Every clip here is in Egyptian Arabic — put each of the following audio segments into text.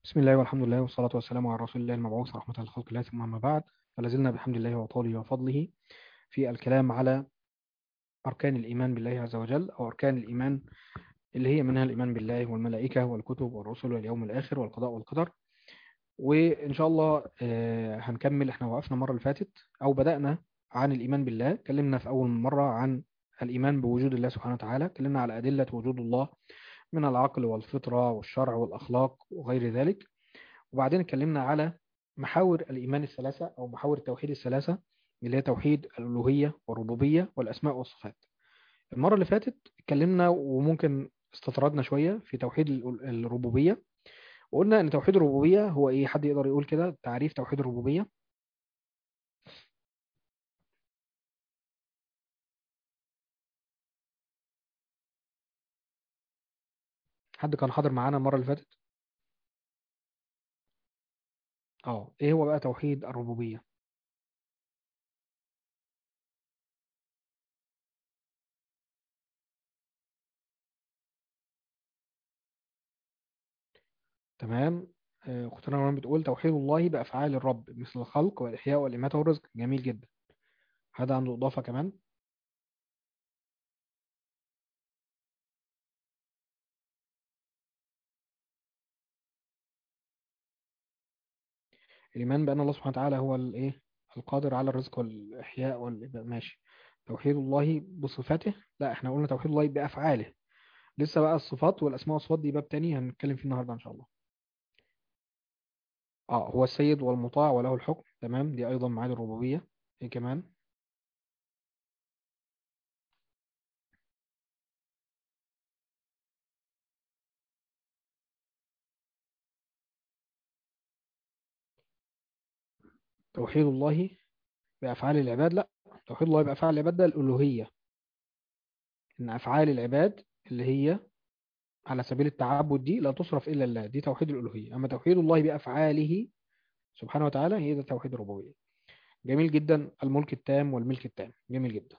بسم الله والحمد لله والصلاة والسلام على رسول الله المبعوث رحمة للخلق الله ثم أما بعد فلازلنا بحمد الله وطوله وفضله في الكلام على أركان الإيمان بالله عز وجل أو أركان الإيمان اللي هي منها الإيمان بالله والملائكة والكتب والرسل واليوم الآخر والقضاء والقدر وإن شاء الله آه، هنكمل احنا وقفنا المرة اللي فاتت أو بدأنا عن الإيمان بالله اتكلمنا في أول مرة عن الإيمان بوجود الله سبحانه وتعالى اتكلمنا على أدلة وجود الله من العقل والفطرة والشرع والأخلاق وغير ذلك وبعدين اتكلمنا على محاور الإيمان الثلاثة أو محاور التوحيد الثلاثة اللي هي توحيد الألوهية والربوبية والأسماء والصفات المرة اللي فاتت اتكلمنا وممكن استطردنا شوية في توحيد ال- الربوبية وقلنا ان توحيد الربوبية هو ايه حد يقدر يقول كده تعريف توحيد الربوبية حد كان حاضر معانا المرة اللي فاتت اه ايه هو بقى توحيد الربوبية تمام آه، اختنا نوران بتقول توحيد الله بأفعال الرب مثل الخلق والإحياء والإماتة والرزق جميل جدا حد عنده إضافة كمان الإيمان بأن الله سبحانه وتعالى هو الإيه القادر على الرزق والإحياء وال... ماشي توحيد الله بصفاته لا احنا قلنا توحيد الله بأفعاله لسه بقى الصفات والأسماء والصفات دي باب تاني هنتكلم فيه النهاردة إن شاء الله اه هو السيد والمطاع وله الحكم تمام دي أيضا معاني الربوبية ايه كمان توحيد الله بأفعال العباد لا توحيد الله بأفعال العباد ده الألوهية إن أفعال العباد اللي هي على سبيل التعبد دي لا تصرف إلا لله دي توحيد الألوهية أما توحيد الله بأفعاله سبحانه وتعالى هي ده توحيد الربوبية جميل جدا الملك التام والملك التام جميل جدا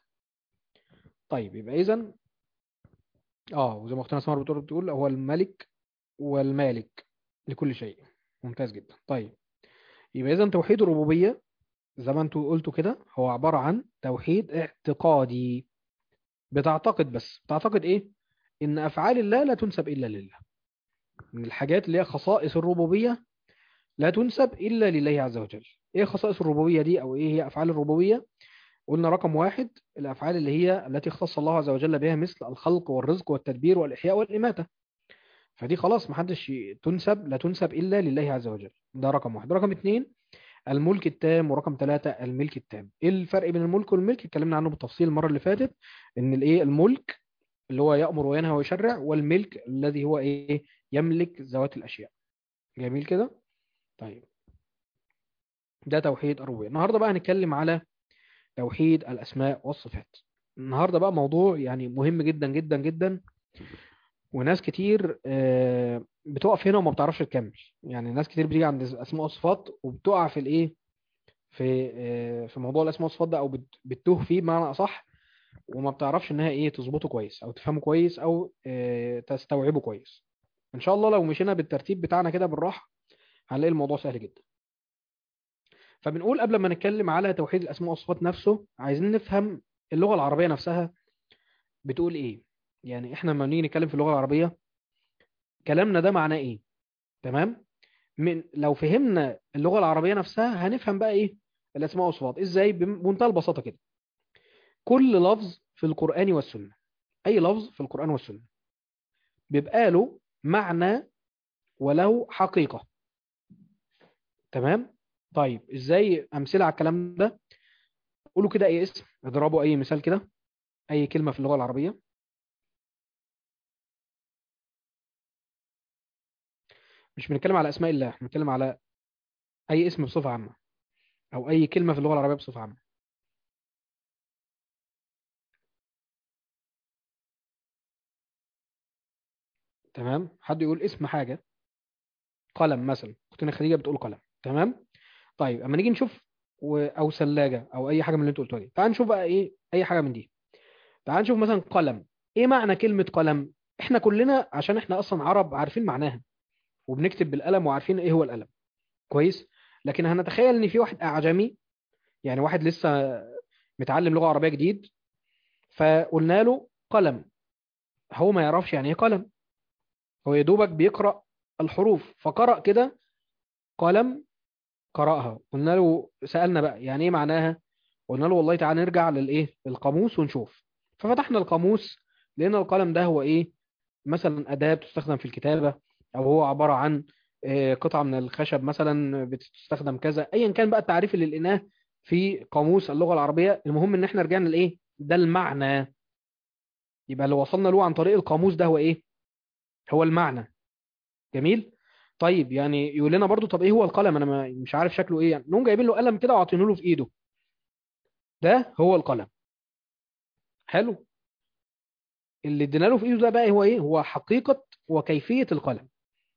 طيب يبقى إذا اه وزي ما اختنا سمر بتقول بتقول هو الملك والمالك لكل شيء ممتاز جدا طيب يبقى إذا توحيد الربوبية زي ما انتوا قلتوا كده هو عبارة عن توحيد اعتقادي بتعتقد بس بتعتقد ايه ان افعال الله لا تنسب الا لله من الحاجات اللي هي خصائص الربوبية لا تنسب الا لله عز وجل ايه خصائص الربوبية دي او ايه هي افعال الربوبية قلنا رقم واحد الافعال اللي هي التي اختص الله عز وجل بها مثل الخلق والرزق والتدبير والاحياء والاماتة فدي خلاص محدش ي- تنسب لا تنسب الا لله عز وجل ده رقم واحد رقم اتنين الملك التام ورقم ثلاثة الملك التام ايه الفرق بين الملك والملك اتكلمنا عنه بالتفصيل المرة اللي فاتت ان الايه الملك اللي هو يأمر وينهى ويشرع والملك الذي هو ايه يملك ذوات الاشياء جميل كده طيب ده توحيد الربوبية النهارده بقى هنتكلم على توحيد الاسماء والصفات النهارده بقى موضوع يعني مهم جدا جدا جدا وناس كتير آه، بتقف هنا وما بتعرفش تكمل يعني ناس كتير بتيجي عند الاسماء والصفات وبتقع في الايه في آه، في موضوع الاسماء والصفات ده او بت- بتتوه فيه بمعنى اصح وما بتعرفش انها ايه تظبطه كويس او تفهمه كويس او آه، تستوعبه كويس ان شاء الله لو مشينا بالترتيب بتاعنا كده بالراحه هنلاقي الموضوع سهل جدا فبنقول قبل ما نتكلم على توحيد الاسماء والصفات نفسه عايزين نفهم اللغه العربيه نفسها بتقول ايه يعني احنا لما نيجي نتكلم في اللغه العربيه كلامنا ده معناه ايه تمام من لو فهمنا اللغه العربيه نفسها هنفهم بقى ايه الاسماء والصفات ازاي بمنتهى البساطه كده كل لفظ في القران والسنه اي لفظ في القران والسنه بيبقى له معنى وله حقيقه تمام طيب ازاي امثله على الكلام ده قولوا كده اي اسم اضربوا اي مثال كده اي كلمه في اللغه العربيه مش بنتكلم على اسماء الله احنا بنتكلم على اي اسم بصفه عامه او اي كلمه في اللغه العربيه بصفه عامه تمام حد يقول اسم حاجه قلم مثلا اختنا خديجه بتقول قلم تمام طيب اما نيجي نشوف و... او ثلاجه او اي حاجه من اللي انتوا قلتوها دي تعال نشوف بقى ايه اي حاجه من دي تعال نشوف مثلا قلم ايه معنى كلمه قلم احنا كلنا عشان احنا اصلا عرب عارفين معناها وبنكتب بالقلم وعارفين ايه هو القلم كويس لكن هنتخيل ان في واحد اعجمي يعني واحد لسه متعلم لغة عربية جديد فقلنا له قلم هو ما يعرفش يعني ايه قلم هو يا دوبك بيقرأ الحروف فقرأ كده قلم قرأها قلنا له سألنا بقى يعني ايه معناها قلنا له والله تعالى نرجع للايه القاموس ونشوف ففتحنا القاموس لقينا القلم ده هو ايه مثلا أداة بتستخدم في الكتابة او هو عبارة عن آه، قطعة من الخشب مثلا بتستخدم كذا ايا كان بقى التعريف اللي لقيناه في قاموس اللغة العربية المهم ان احنا رجعنا لايه ده المعنى يبقى اللي وصلنا له عن طريق القاموس ده هو ايه هو المعنى جميل طيب يعني يقول لنا برضو طب ايه هو القلم انا ما مش عارف شكله ايه يعني نقوم جايبين له قلم كده وعاطينه له في ايده ده هو القلم حلو اللي ادينا له في ايده ده بقى هو ايه هو حقيقة وكيفية القلم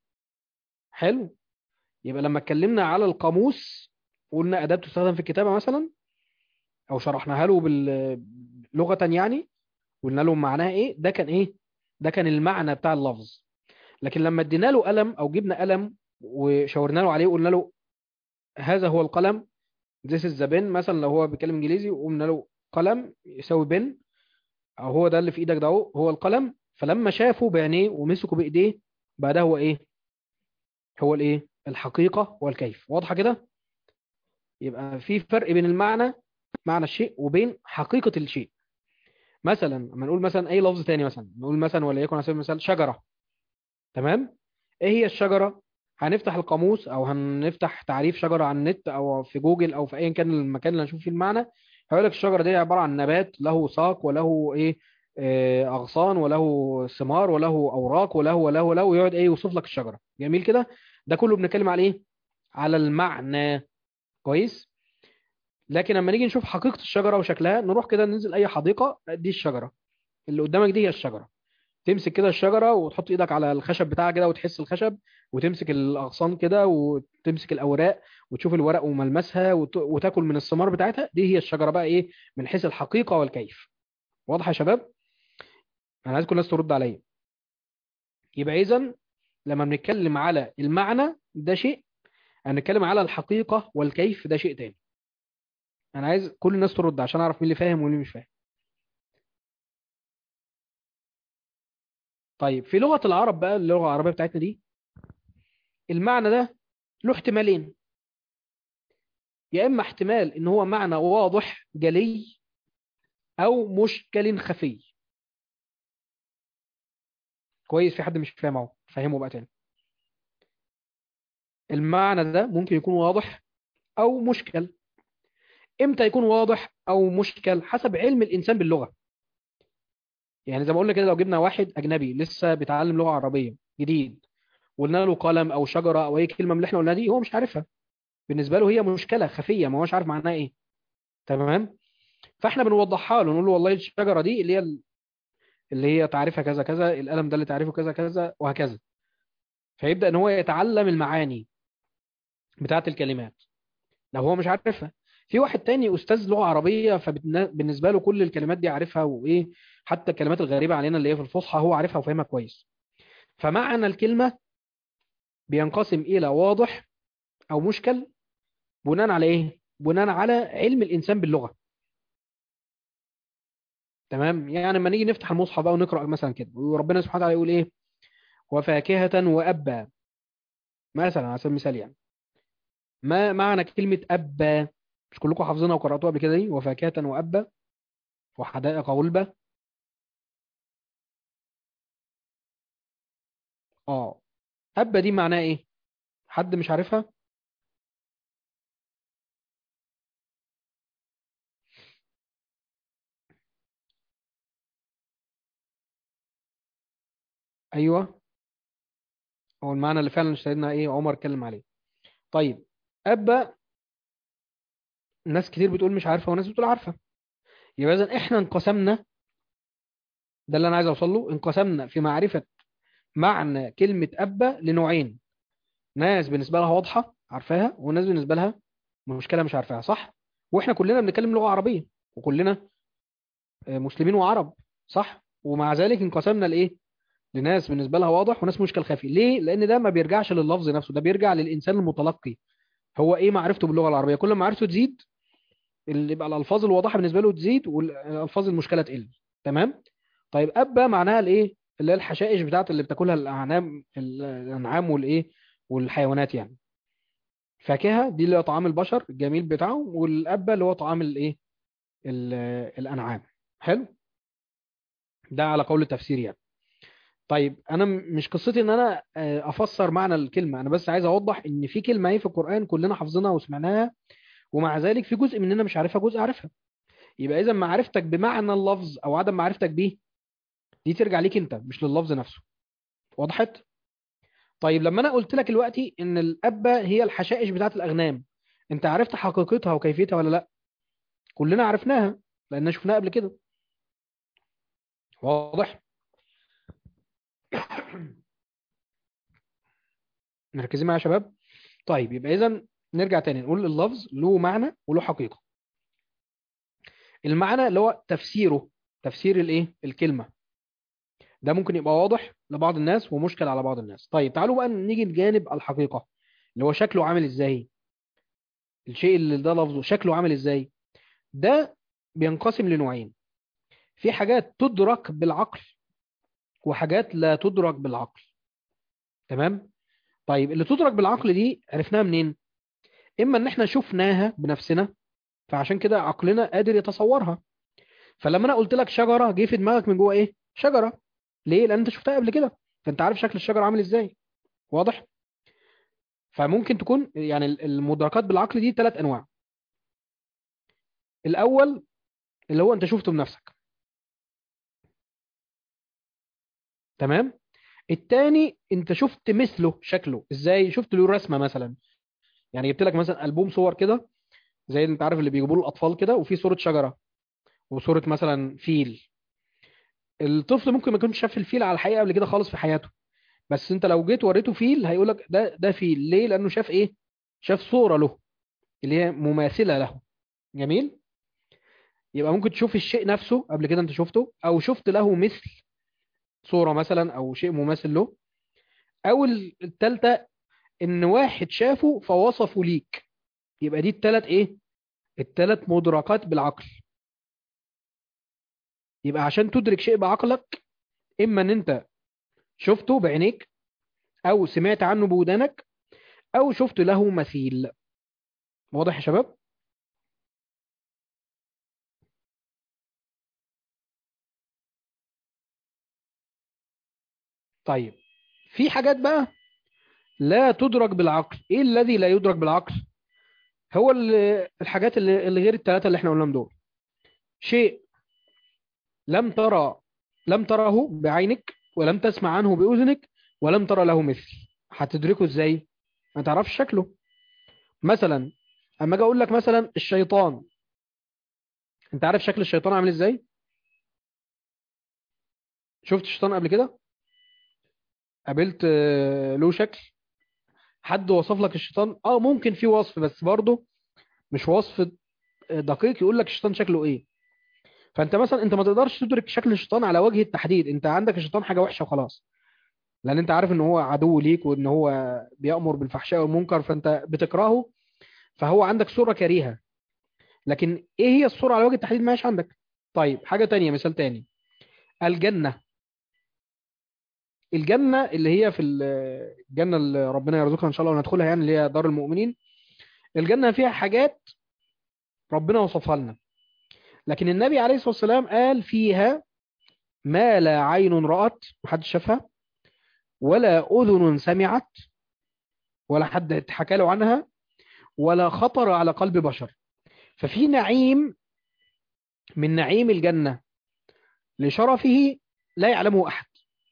حلو يبقى لما اتكلمنا على القاموس قلنا أداة تستخدم في الكتابة مثلا أو شرحناها له بال- لغة يعني قلنا له معناها إيه ده كان إيه ده كان المعنى بتاع اللفظ لكن لما ادينا له قلم أو جبنا قلم وشاورنا له عليه وقلنا له هذا هو القلم this is the pen مثلا لو هو بيتكلم إنجليزي وقلنا له قلم يساوي بن أو هو ده اللي في إيدك ده هو هو القلم فلما شافه بعينيه ومسكه بإيديه بقى ده هو إيه هو الإيه الحقيقة والكيف واضحة كده يبقى في فرق بين المعنى معنى الشيء وبين حقيقة الشيء مثلا لما نقول مثلا اي لفظ تاني مثلا نقول مثلا وليكن على سبيل المثال شجرة تمام ايه هي الشجرة هنفتح القاموس او هنفتح تعريف شجرة على النت او في جوجل او في ايا كان المكان اللي هنشوف فيه المعنى هيقول لك الشجرة دي عبارة عن نبات له ساق وله ايه آه، اغصان وله ثمار وله اوراق وله وله وله ويقعد ايه يوصف لك الشجرة جميل كده ده كله بنتكلم على ايه على المعنى كويس لكن لما نيجي نشوف حقيقة الشجرة وشكلها نروح كده ننزل أي حديقة دي الشجرة اللي قدامك دي هي الشجرة تمسك كده الشجرة وتحط إيدك على الخشب بتاعها كده وتحس الخشب وتمسك الأغصان كده وتمسك الأوراق وتشوف الورق وملمسها وت- وتاكل من الثمار بتاعتها دي هي الشجرة بقى إيه من حيث الحقيقة والكيف واضح يا شباب؟ أنا عايز كل الناس ترد عليا يبقى إذا لما بنتكلم على المعنى ده شيء هنتكلم على الحقيقة والكيف ده شيء تاني انا عايز كل الناس ترد عشان اعرف مين اللي فاهم واللي مش فاهم طيب في لغة العرب بقى اللغة العربية بتاعتنا دي المعنى ده له احتمالين يا اما احتمال ان هو معنى واضح جلي او مشكل خفي كويس في حد مش فاهم اهو فهمه بقى تاني المعنى ده ممكن يكون واضح او مشكل امتى يكون واضح او مشكل حسب علم الانسان باللغة يعني زي ما قلنا كده لو جبنا واحد اجنبي لسه بيتعلم لغة عربية جديد وقلنا له قلم او شجرة او اي كلمة من اللي احنا قلناها دي هو مش عارفها بالنسبة له هي مشكلة خفية ما هوش عارف معناها ايه تمام فاحنا بنوضحها له نقول له والله الشجرة دي اللي هي اللي هي تعريفها كذا كذا القلم ده اللي تعريفه كذا كذا وهكذا فيبدأ ان هو يتعلم المعاني بتاعت الكلمات لو هو مش عارفها في واحد تاني استاذ لغة عربية فبالنسبة له كل الكلمات دي عارفها وايه حتى الكلمات الغريبة علينا اللي هي في الفصحى هو عارفها وفاهمها كويس فمعنى الكلمة بينقسم إلى واضح أو مشكل بناء على إيه؟ بناء على علم الإنسان باللغة تمام يعني لما نيجي نفتح المصحف بقى ونقرأ مثلا كده وربنا سبحانه وتعالى يقول إيه وفاكهة وأبا مثلا على سبيل المثال يعني ما معنى كلمة أبا مش كلكم حافظينها وقرأتوها قبل كده دي وفاكهة وأبا وحدائق غلبة اه أبا دي معناها إيه حد مش عارفها أيوه هو المعنى اللي فعلا سيدنا إيه عمر اتكلم عليه طيب أبا ناس كتير بتقول مش عارفة وناس بتقول عارفة يبقى إذا إحنا انقسمنا ده اللي أنا عايز أوصل له انقسمنا في معرفة معنى كلمة أبا لنوعين ناس بالنسبة لها واضحة عارفاها وناس بالنسبة لها مشكلة مش عارفاها صح وإحنا كلنا بنتكلم لغة عربية وكلنا آه، مسلمين وعرب صح ومع ذلك انقسمنا لإيه لناس بالنسبه لها واضح وناس مشكل خفي ليه لان ده ما بيرجعش لللفظ نفسه ده بيرجع للانسان المتلقي هو ايه معرفته باللغه العربيه كل ما معرفته تزيد اللي يبقى الالفاظ الواضحه بالنسبه له تزيد والالفاظ المشكله تقل تمام طيب ابا معناها الايه اللي هي الحشائش بتاعت اللي بتاكلها الاعنام الانعام والايه والحيوانات يعني فاكهه دي اللي هو طعام البشر الجميل بتاعهم والابا اللي هو طعام الايه ال- الانعام حلو ده على قول التفسير يعني طيب انا م- مش قصتي ان انا آه، افسر معنى الكلمه انا بس عايز اوضح ان في كلمه اهي في القران كلنا حافظينها وسمعناها ومع ذلك في جزء مننا مش عارفها جزء عارفها يبقى اذا معرفتك بمعنى اللفظ او عدم معرفتك بيه دي ترجع ليك انت مش لللفظ نفسه وضحت طيب لما انا قلت لك دلوقتي ان الابه هي الحشائش بتاعت الاغنام انت عرفت حقيقتها وكيفيتها ولا لا كلنا عرفناها لان شفناها قبل كده واضح مركزين معايا يا شباب طيب يبقى اذا نرجع تاني نقول اللفظ له معنى وله حقيقه المعنى اللي هو تفسيره تفسير الايه الكلمه ده ممكن يبقى واضح لبعض الناس ومشكل على بعض الناس طيب تعالوا بقى نيجي لجانب الحقيقه اللي هو شكله عامل ازاي الشيء اللي ده لفظه شكله عامل ازاي ده بينقسم لنوعين في حاجات تدرك بالعقل وحاجات لا تدرك بالعقل تمام طيب اللي تدرك بالعقل دي عرفناها منين اما ان احنا شفناها بنفسنا فعشان كده عقلنا قادر يتصورها فلما انا قلت لك شجره جه في دماغك من جوه ايه شجره ليه لان انت شفتها قبل كده فانت عارف شكل الشجره عامل ازاي واضح فممكن تكون يعني المدركات بالعقل دي ثلاث انواع الاول اللي هو انت شفته بنفسك تمام التاني انت شفت مثله شكله ازاي شفت له رسمه مثلا يعني جبت لك مثلا البوم صور كده زي انت عارف اللي بيجيبوا له الاطفال كده وفي صوره شجره وصوره مثلا فيل الطفل ممكن ما يكونش شاف الفيل على الحقيقه قبل كده خالص في حياته بس انت لو جيت وريته فيل هيقول لك ده ده فيل ليه لانه شاف ايه شاف صوره له اللي هي مماثله له جميل يبقى ممكن تشوف الشيء نفسه قبل كده انت شفته او شفت له مثل صوره مثلا او شيء مماثل له او الثالثه ان واحد شافه فوصفه ليك يبقى دي الثلاث ايه الثلاث مدركات بالعقل يبقى عشان تدرك شيء بعقلك اما ان انت شفته بعينيك او سمعت عنه بودانك او شفت له مثيل واضح يا شباب طيب في حاجات بقى لا تدرك بالعقل ايه الذي لا يدرك بالعقل هو ال- الحاجات اللي اللي غير الثلاثه اللي احنا قلناهم دول شيء لم ترى لم تره بعينك ولم تسمع عنه بأذنك ولم ترى له مثل هتدركه ازاي ما تعرفش شكله مثلا اما اجي اقول لك مثلا الشيطان انت عارف شكل الشيطان عامل ازاي شفت الشيطان قبل كده قابلت آه، له شكل حد وصف لك الشيطان اه ممكن في وصف بس برضه مش وصف دقيق يقول لك الشيطان شكله ايه فانت مثلا انت ما تقدرش تدرك شكل الشيطان على وجه التحديد انت عندك الشيطان حاجه وحشه وخلاص لان انت عارف ان هو عدو ليك وان هو بيأمر بالفحشاء والمنكر فانت بتكرهه فهو عندك صوره كريهه لكن ايه هي الصوره على وجه التحديد ماش عندك طيب حاجه تانية مثال تاني الجنه الجنه اللي هي في ال- الجنه اللي ربنا يرزقها ان شاء الله وندخلها يعني اللي هي دار المؤمنين الجنه فيها حاجات ربنا وصفها لنا لكن النبي عليه الصلاه والسلام قال فيها ما لا عين رأت محدش شافها ولا أذن سمعت ولا حد اتحكى له عنها ولا خطر على قلب بشر ففي نعيم من نعيم الجنة لشرفه لا يعلمه أحد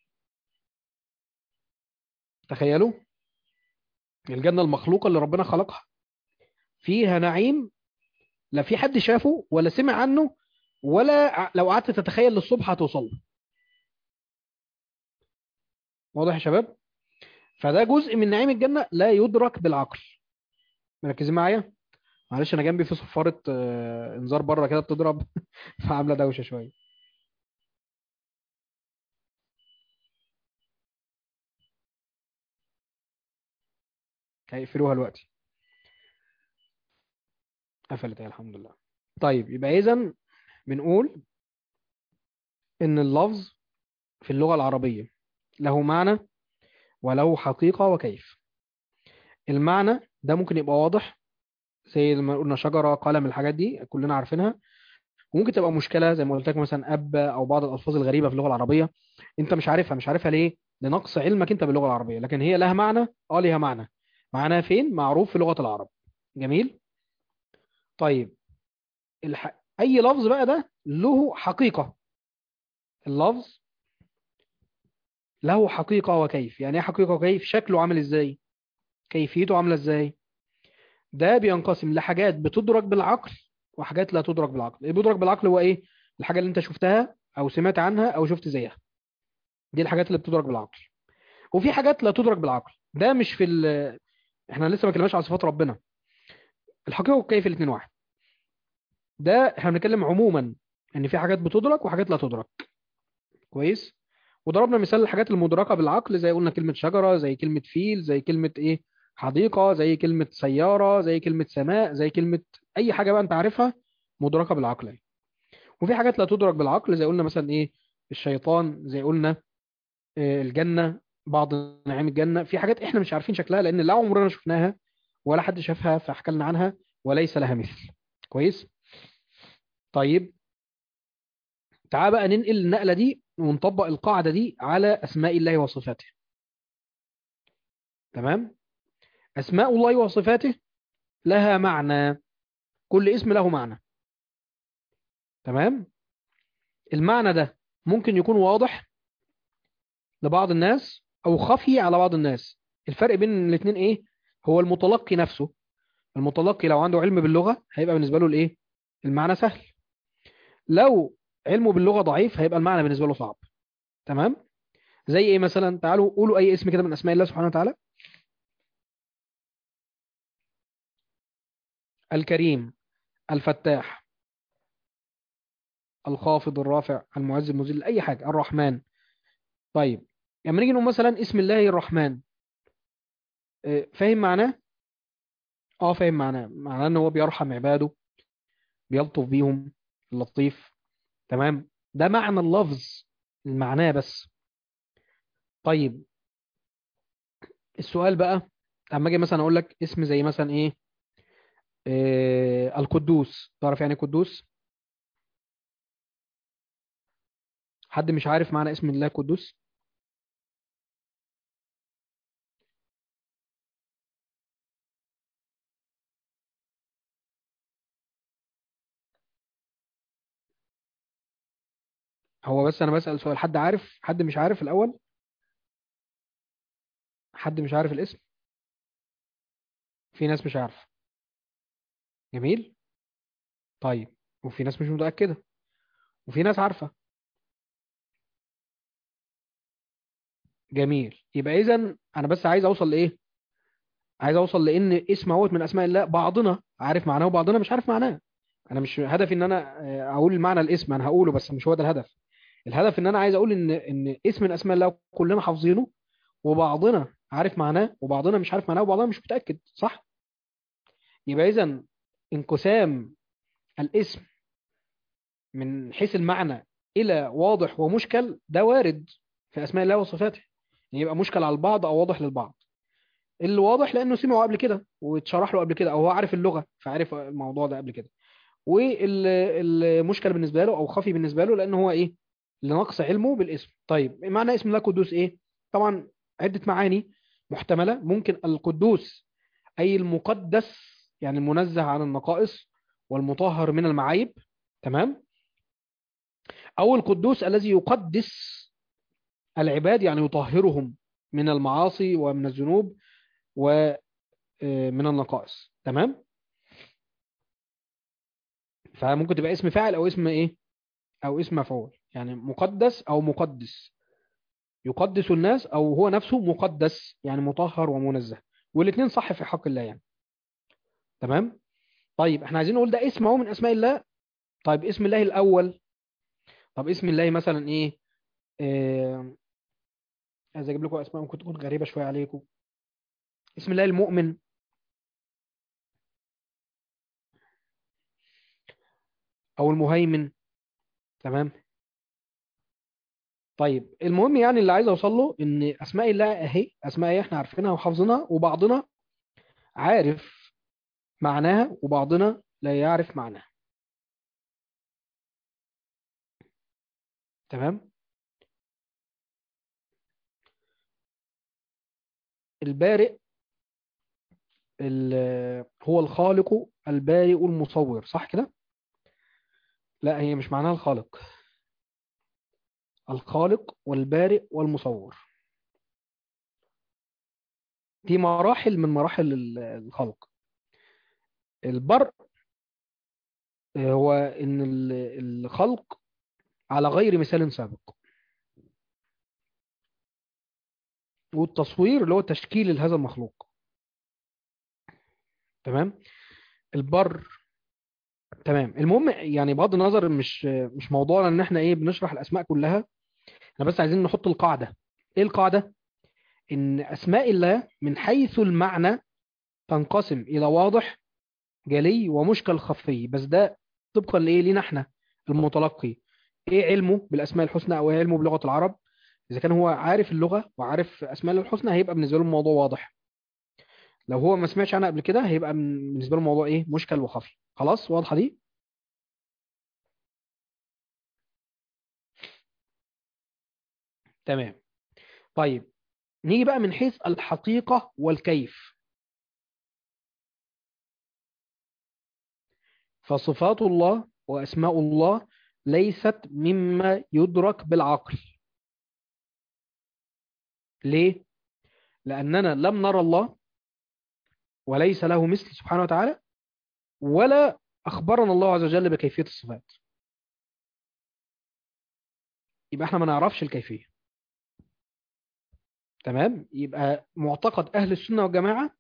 تخيلوا الجنة المخلوقة اللي ربنا خلقها فيها نعيم لا في حد شافه ولا سمع عنه ولا ع- لو قعدت تتخيل للصبح هتوصل له واضح يا شباب فده جزء من نعيم الجنة لا يدرك بالعقل مركزين معايا معلش انا جنبي في صفارة آه، انذار بره كده بتضرب فعاملة دوشة شوية هيقفلوها دلوقتي قفلت اهي الحمد لله طيب يبقى اذا بنقول ان اللفظ في اللغة العربية له معنى وله حقيقة وكيف المعنى ده ممكن يبقى واضح زي ما قلنا شجرة قلم الحاجات دي كلنا عارفينها وممكن تبقى مشكلة زي ما قلت لك مثلا أب أو بعض الألفاظ الغريبة في اللغة العربية أنت مش عارفها مش عارفها ليه؟ لنقص علمك أنت باللغة العربية لكن هي لها معنى أه ليها معنى معناها فين؟ معروف في لغة العرب جميل؟ طيب الح... أي لفظ بقى ده له حقيقة اللفظ له حقيقة وكيف يعني ايه حقيقة وكيف شكله عامل ازاي كيفيته عاملة ازاي ده بينقسم لحاجات بتدرك بالعقل وحاجات لا تدرك بالعقل اللي بيدرك بالعقل هو ايه الحاجة اللي انت شفتها او سمعت عنها او شفت زيها دي الحاجات اللي بتدرك بالعقل وفي حاجات لا تدرك بالعقل ده مش في ال... احنا لسه ما كلمناش على صفات ربنا الحقيقة والكيف الاثنين واحد ده احنا بنتكلم عموما ان في حاجات بتدرك وحاجات لا تدرك كويس وضربنا مثال الحاجات المدركة بالعقل زي قلنا كلمة شجرة زي كلمة فيل زي كلمة ايه حديقة زي كلمة سيارة زي كلمة سماء زي كلمة اي حاجة بقى انت عارفها مدركة بالعقل يعني. وفي حاجات لا تدرك بالعقل زي قلنا مثلا ايه الشيطان زي قلنا إيه الجنة بعض نعيم الجنة في حاجات احنا مش عارفين شكلها لان لا عمرنا شفناها ولا حد شافها فحكى لنا عنها وليس لها مثل كويس طيب تعال بقى ننقل النقلة دي ونطبق القاعدة دي على أسماء الله وصفاته تمام أسماء الله وصفاته لها معنى كل اسم له معنى تمام المعنى ده ممكن يكون واضح لبعض الناس أو خفي على بعض الناس الفرق بين الاثنين إيه هو المتلقي نفسه المتلقي لو عنده علم باللغة هيبقى بالنسبة له الإيه المعنى سهل لو علمه باللغة ضعيف هيبقى المعنى بالنسبة له صعب تمام زي ايه مثلا تعالوا قولوا اي اسم كده من اسماء الله سبحانه وتعالى الكريم الفتاح الخافض الرافع المعز المذل اي حاجة الرحمن طيب لما نيجي نقول مثلا اسم الله الرحمن فاهم معناه اه فاهم معناه معناه ان هو بيرحم عباده بيلطف بيهم اللطيف تمام ده معنى اللفظ المعناه بس طيب السؤال بقى اما اجي مثلا اقول لك اسم زي مثلا ايه, إيه القدوس تعرف يعني قدوس حد مش عارف معنى اسم الله قدوس هو بس انا بسأل سؤال حد عارف حد مش عارف الاول حد مش عارف الاسم في ناس مش عارفه جميل طيب وفي ناس مش متأكدة وفي ناس عارفة جميل يبقى اذا انا بس عايز اوصل لايه عايز اوصل لان اسم اهوت من اسماء الله بعضنا عارف معناه وبعضنا مش عارف معناه انا مش هدفي ان انا اقول معنى الاسم انا هقوله بس مش هو ده الهدف الهدف ان انا عايز اقول ان ان اسم من اسماء الله كلنا حافظينه وبعضنا عارف معناه وبعضنا مش عارف معناه وبعضنا مش متأكد صح يبقى اذا انقسام الاسم من حيث المعنى الى واضح ومشكل ده وارد في اسماء الله وصفاته يبقى مشكل على البعض او واضح للبعض اللي واضح لانه سمعه قبل كده واتشرح له قبل كده او هو عارف اللغة فعارف الموضوع ده قبل كده والمشكله بالنسبه له او خفي بالنسبه له لان هو ايه لنقص علمه بالاسم طيب معنى اسم الله قدوس ايه طبعا عده معاني محتمله ممكن القدوس اي المقدس يعني المنزه عن النقائص والمطهر من المعايب تمام او القدوس الذي يقدس العباد يعني يطهرهم من المعاصي ومن الذنوب ومن النقائص تمام فممكن تبقى اسم فاعل او اسم ايه او اسم مفعول يعني مقدس او مقدس يقدس الناس او هو نفسه مقدس يعني مطهر ومنزه والاثنين صح في حق الله يعني تمام طيب احنا عايزين نقول ده اسم اهو من اسماء الله طيب اسم الله الاول طب اسم الله مثلا ايه آه... عايز اجيب لكم اسماء ممكن تكون غريبه شويه عليكم اسم الله المؤمن او المهيمن تمام طيب المهم يعني اللي عايز اوصل له ان اسماء الله اهي اسماء ايه احنا عارفينها وحافظينها وبعضنا عارف معناها وبعضنا لا يعرف معناها تمام البارئ ال- هو الخالق البارئ المصور صح كده لا هي مش معناها الخالق الخالق والبارئ والمصور دي مراحل من مراحل ال- الخلق البرء هو ان ال- الخلق على غير مثال سابق والتصوير اللي هو تشكيل لهذا المخلوق تمام البر تمام المهم يعني بغض النظر مش مش موضوعنا ان احنا ايه بنشرح الاسماء كلها احنا بس عايزين نحط القاعده ايه القاعده ان اسماء الله من حيث المعنى تنقسم الى واضح جلي ومشكل خفي بس ده طبقا لايه لينا احنا المتلقي ايه علمه بالاسماء الحسنى او ايه علمه بلغه العرب اذا كان هو عارف اللغه وعارف اسماء الله الحسنى هيبقى بالنسبه له الموضوع واضح لو هو ما سمعش عنها قبل كده هيبقى من- بالنسبه له الموضوع ايه مشكل وخفي خلاص واضحه دي تمام طيب نيجي بقى من حيث الحقيقه والكيف فصفات الله واسماء الله ليست مما يدرك بالعقل ليه لاننا لم نرى الله وليس له مثل سبحانه وتعالى ولا اخبرنا الله عز وجل بكيفيه الصفات يبقى احنا ما نعرفش الكيفيه تمام يبقى معتقد اهل السنه والجماعه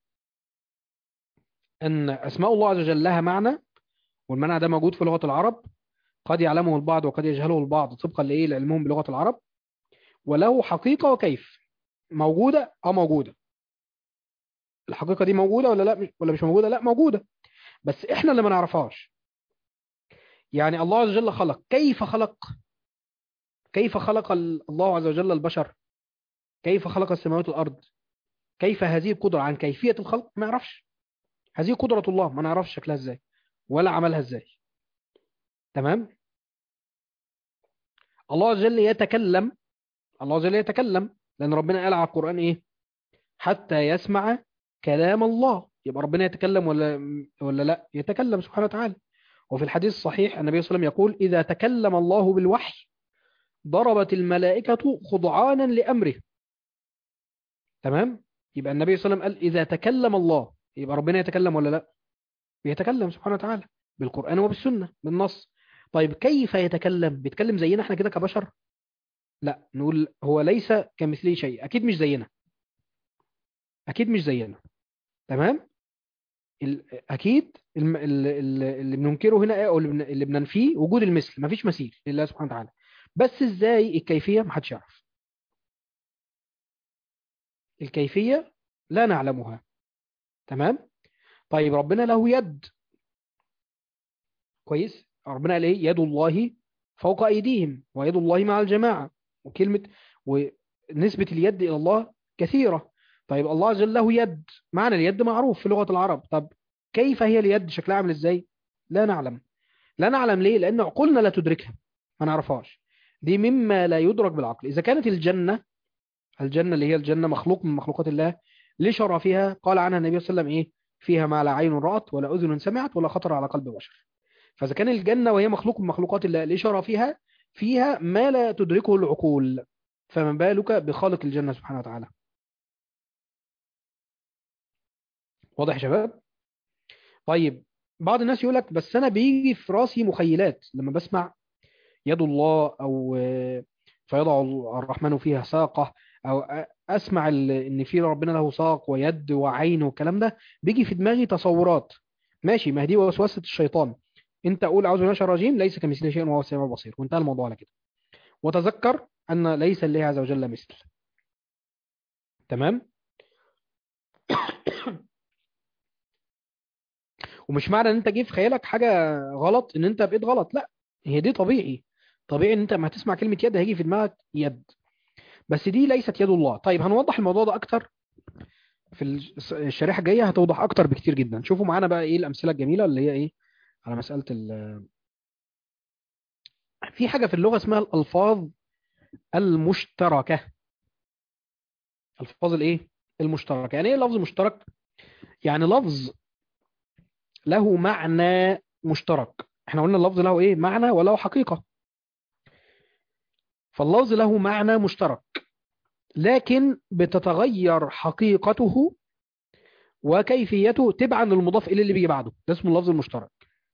ان اسماء الله عز وجل لها معنى والمعنى ده موجود في لغه العرب قد يعلمه البعض وقد يجهله البعض طبقا لايه لعلمهم بلغه العرب وله حقيقه وكيف موجوده اه موجوده الحقيقه دي موجوده ولا لا ولا مش موجوده لا موجوده بس احنا اللي ما نعرفهاش يعني الله عز وجل خلق كيف خلق كيف خلق ال- الله عز وجل البشر كيف خلق السماوات والارض كيف هذه القدره عن كيفيه الخلق ما نعرفش هذه قدره الله ما نعرفش شكلها ازاي ولا عملها ازاي تمام الله عز وجل يتكلم الله عز وجل يتكلم لان ربنا قال على القران ايه حتى يسمع كلام الله يبقى ربنا يتكلم ولا ولا لا يتكلم سبحانه وتعالى وفي الحديث الصحيح النبي صلى الله عليه وسلم يقول إذا تكلم الله بالوحي ضربت الملائكة خضعانا لأمره تمام يبقى النبي صلى الله عليه وسلم قال إذا تكلم الله يبقى ربنا يتكلم ولا لا بيتكلم سبحانه وتعالى بالقرآن وبالسنة بالنص طيب كيف يتكلم بيتكلم زينا احنا كده كبشر لا نقول هو ليس كمثله شيء أكيد مش زينا أكيد مش زينا تمام ال- اكيد الم- ال- ال- اللي بننكره هنا ايه او اللي بن- اللي بننفيه وجود المثل مفيش مثيل لله سبحانه وتعالى بس ازاي الكيفيه محدش يعرف الكيفيه لا نعلمها تمام طيب ربنا له يد كويس ربنا قال ايه يد الله فوق ايديهم ويد الله مع الجماعه وكلمه ونسبه اليد الى الله كثيره طيب الله عز وجل له يد معنى اليد معروف في لغه العرب طب كيف هي اليد شكلها عامل ازاي لا نعلم لا نعلم ليه لان عقولنا لا تدركها ما نعرفهاش دي مما لا يدرك بالعقل اذا كانت الجنه الجنه اللي هي الجنه مخلوق من مخلوقات الله لشرفها قال عنها النبي صلى الله عليه وسلم ايه فيها ما لا عين رأت ولا أذن سمعت ولا خطر على قلب بشر فإذا كان الجنة وهي مخلوق من مخلوقات الله لشرفها فيها ما لا تدركه العقول فما بالك بخالق الجنة سبحانه وتعالى واضح يا شباب طيب بعض الناس يقول لك بس انا بيجي في راسي مخيلات لما بسمع يد الله او آه، فيضع الرحمن فيها ساقه او أ- اسمع ال- ان في ربنا له ساق ويد وعين والكلام ده بيجي في دماغي تصورات ماشي ما هي دي وسوسه الشيطان انت قول اعوذ بالله من الشيطان الرجيم ليس كمثله شيء وهو السميع البصير وانتهى الموضوع على كده وتذكر ان ليس لله عز وجل مثل تمام ومش معنى ان انت جه في خيالك حاجه غلط ان انت بقيت غلط لا هي دي طبيعي طبيعي ان انت لما هتسمع كلمه يد هيجي في دماغك يد بس دي ليست يد الله طيب هنوضح الموضوع ده اكتر في الس- الشريحه الجايه هتوضح اكتر بكتير جدا شوفوا معانا بقى ايه الامثله الجميله اللي هي ايه على مساله ال في حاجه في اللغه اسمها الالفاظ المشتركه الفاظ الايه المشتركه يعني ايه لفظ مشترك يعني لفظ له معنى مشترك احنا قلنا اللفظ له ايه معنى وله حقيقه فاللفظ له معنى مشترك لكن بتتغير حقيقته وكيفيته تبعا للمضاف اليه اللي بيجي بعده ده اسمه اللفظ المشترك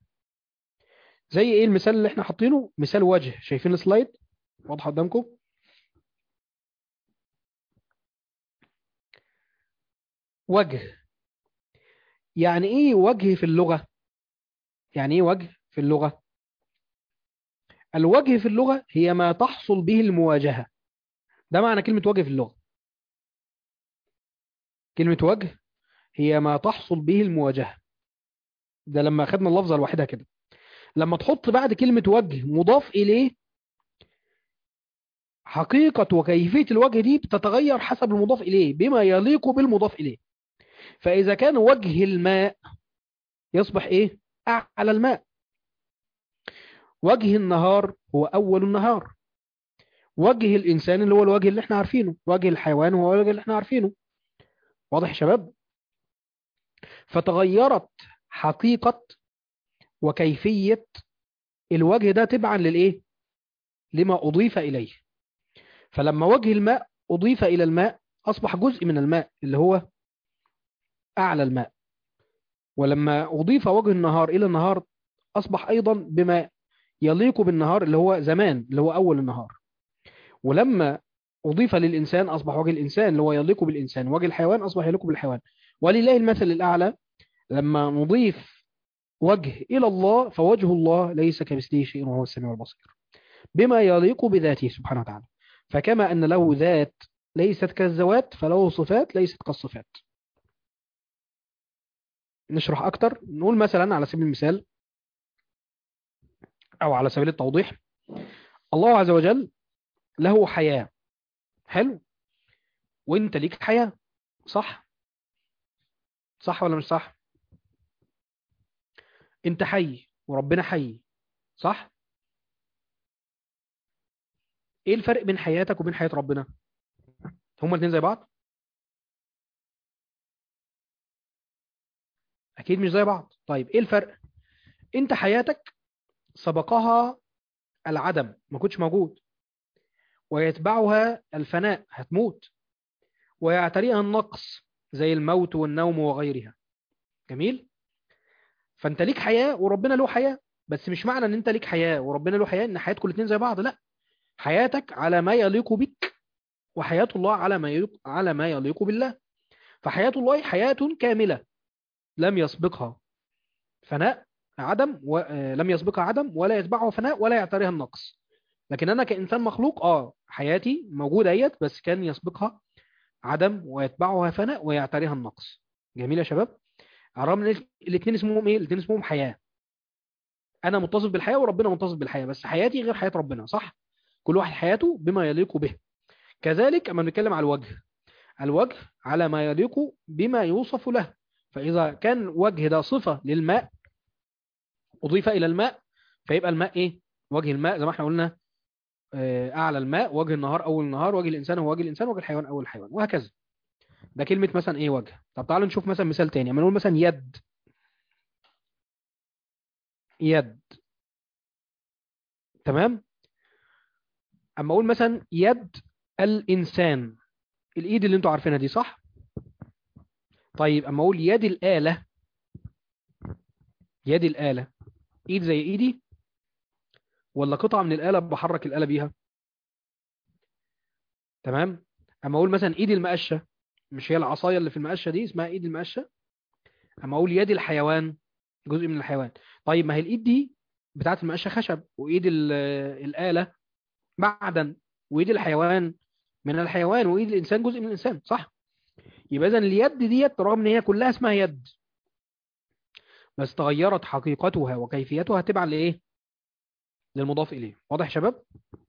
زي ايه المثال اللي احنا حاطينه مثال وجه شايفين السلايد واضحه قدامكم وجه يعني ايه وجه في اللغه يعني ايه وجه في اللغه الوجه في اللغه هي ما تحصل به المواجهه ده معنى كلمه وجه في اللغه كلمه وجه هي ما تحصل به المواجهه ده لما اخذنا اللفظه لوحدها كده لما تحط بعد كلمه وجه مضاف اليه حقيقة وكيفية الوجه دي بتتغير حسب المضاف إليه بما يليق بالمضاف إليه فإذا كان وجه الماء يصبح إيه؟ أعلى الماء وجه النهار هو أول النهار وجه الإنسان اللي هو الوجه اللي احنا عارفينه وجه الحيوان هو الوجه اللي احنا عارفينه واضح يا شباب فتغيرت حقيقة وكيفية الوجه ده تبعا للإيه؟ لما أضيف إليه فلما وجه الماء أضيف إلى الماء أصبح جزء من الماء اللي هو أعلى الماء ولما أضيف وجه النهار إلى النهار أصبح أيضا بما يليق بالنهار اللي هو زمان اللي هو أول النهار ولما أضيف للإنسان أصبح وجه الإنسان اللي هو يليق بالإنسان وجه الحيوان أصبح يليق بالحيوان ولله المثل الأعلى لما نضيف وجه إلى الله فوجه الله ليس كمثله شيء وهو السميع البصير بما يليق بذاته سبحانه وتعالى فكما أن له ذات ليست كالذوات فله صفات ليست كالصفات نشرح أكتر نقول مثلا على سبيل المثال أو على سبيل التوضيح الله عز وجل له حياة حلو وانت ليك حياة صح صح ولا مش صح انت حي وربنا حي صح ايه الفرق بين حياتك وبين حياة ربنا هما الاثنين زي بعض اكيد مش زي بعض طيب ايه الفرق انت حياتك سبقها العدم ما كنتش موجود ويتبعها الفناء هتموت ويعتريها النقص زي الموت والنوم وغيرها جميل فانت ليك حياة وربنا له حياة بس مش معنى ان انت ليك حياة وربنا له حياة ان حياتكم الاثنين زي بعض لا حياتك على ما يليق بك وحياة الله على ما يليق على ما يليق بالله فحياة الله حياة كاملة لم يسبقها فناء عدم ولم يسبقها عدم ولا يتبعها فناء ولا يعتريها النقص لكن انا كانسان مخلوق اه حياتي موجوده ايت بس كان يسبقها عدم ويتبعها فناء ويعتريها النقص جميل يا شباب رغم ان الاثنين اسمهم ايه الاثنين اسمهم حياه انا متصف بالحياه وربنا متصف بالحياه بس حياتي غير حياه ربنا صح كل واحد حياته بما يليق به كذلك اما بنتكلم على الوجه الوجه على ما يليق بما يوصف له فاذا كان وجه ده صفه للماء اضيف الى الماء فيبقى الماء ايه وجه الماء زي ما احنا قلنا اعلى الماء وجه النهار اول النهار وجه الانسان هو وجه الانسان وجه الحيوان اول الحيوان وهكذا ده كلمه مثلا ايه وجه طب تعالوا نشوف مثلا مثال تاني اما نقول مثلا يد يد تمام اما اقول مثلا يد الانسان الايد اللي انتوا عارفينها دي صح طيب اما اقول يد الاله يد الاله ايد زي ايدي ولا قطعه من الاله بحرك الاله بيها تمام اما اقول مثلا ايد المقشه مش هي العصايه اللي في المقشه دي اسمها ايد المقشه اما اقول يد الحيوان جزء من الحيوان طيب ما هي الايد دي بتاعت المقشه خشب وايد الاله معدن وايد الحيوان من الحيوان وايد الانسان جزء من الانسان صح يبقى اذا اليد ديت رغم ان هي كلها اسمها يد بس تغيرت حقيقتها وكيفيتها تبعا لايه للمضاف اليه واضح يا شباب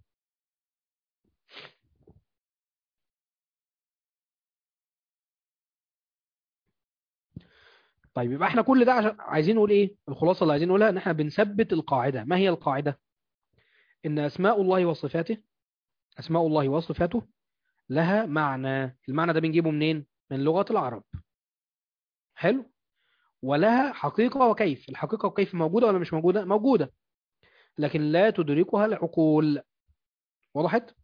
طيب يبقى احنا كل ده عشان عايزين نقول ايه الخلاصه اللي عايزين نقولها ان احنا بنثبت القاعده ما هي القاعده ان اسماء الله وصفاته اسماء الله وصفاته لها معنى المعنى ده بنجيبه منين من لغه العرب حلو ولها حقيقه وكيف الحقيقه وكيف موجوده ولا مش موجوده موجوده لكن لا تدركها العقول وضحت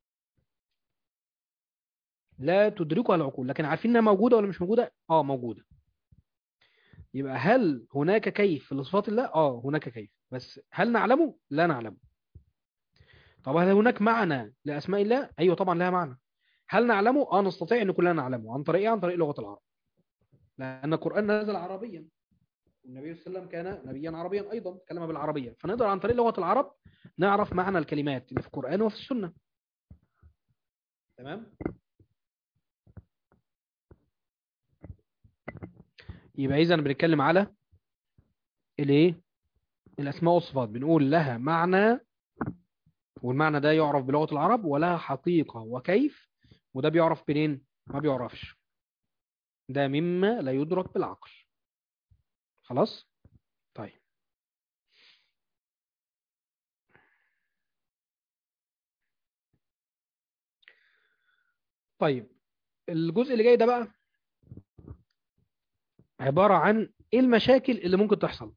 لا تدركها العقول لكن عارفين انها موجوده ولا مش موجوده اه موجوده يبقى هل هناك كيف لصفات الله اه هناك كيف بس هل نعلمه لا نعلمه طب هل هناك معنى لاسماء الله ايوه طبعا لها معنى هل نعلمه اه نستطيع ان كلنا نعلمه عن طريق إيه؟ عن طريق لغه العرب لان القران نزل عربيا والنبي صلى الله عليه وسلم كان نبيا عربيا ايضا كلم بالعربيه فنقدر عن طريق لغه العرب نعرف معنى الكلمات اللي في القران وفي السنه تمام يبقى اذا بنتكلم على الايه الاسماء والصفات بنقول لها معنى والمعنى ده يعرف بلغة العرب ولها حقيقة وكيف وده بيعرف منين ما بيعرفش ده مما لا يدرك بالعقل خلاص طيب طيب الجزء اللي جاي ده بقى عبارة عن ايه المشاكل اللي ممكن تحصل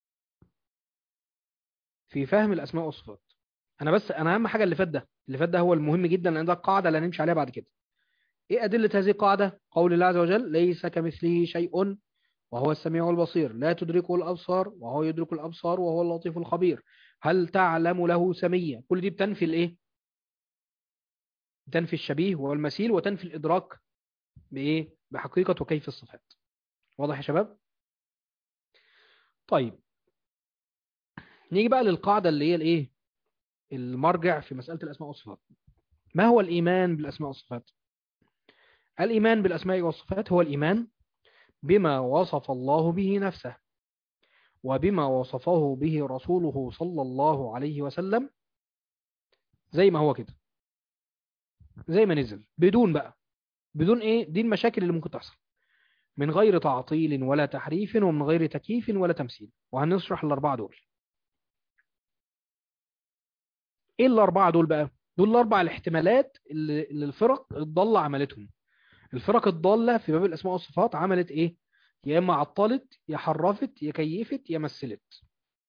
في فهم الاسماء والصفات انا بس انا اهم حاجه اللي فات ده اللي فات ده هو المهم جدا لان ده القاعده اللي هنمشي عليها بعد كده ايه ادله هذه القاعده قول الله عز وجل ليس كمثله شيء وهو السميع البصير لا تدركه الابصار وهو يدرك الابصار وهو اللطيف الخبير هل تعلم له سميا كل دي بتنفي الايه بتنفي الشبيه والمثيل وتنفي الادراك بايه بحقيقه وكيف الصفات واضح يا شباب طيب نيجي بقى للقاعده اللي هي الايه المرجع في مسألة الأسماء والصفات ما هو الإيمان بالأسماء والصفات الإيمان بالأسماء والصفات هو الإيمان بما وصف الله به نفسه وبما وصفه به رسوله صلى الله عليه وسلم زي ما هو كده زي ما نزل بدون بقى بدون ايه دي المشاكل اللي ممكن تحصل من غير تعطيل ولا تحريف ومن غير تكييف ولا تمثيل وهنشرح الأربعة دول ايه الاربعه دول بقى دول الاربع الاحتمالات اللي اللي الفرق الضاله عملتهم الفرق الضاله في باب الاسماء والصفات عملت ايه يا اما عطلت يا حرفت يا كيفت يا مثلت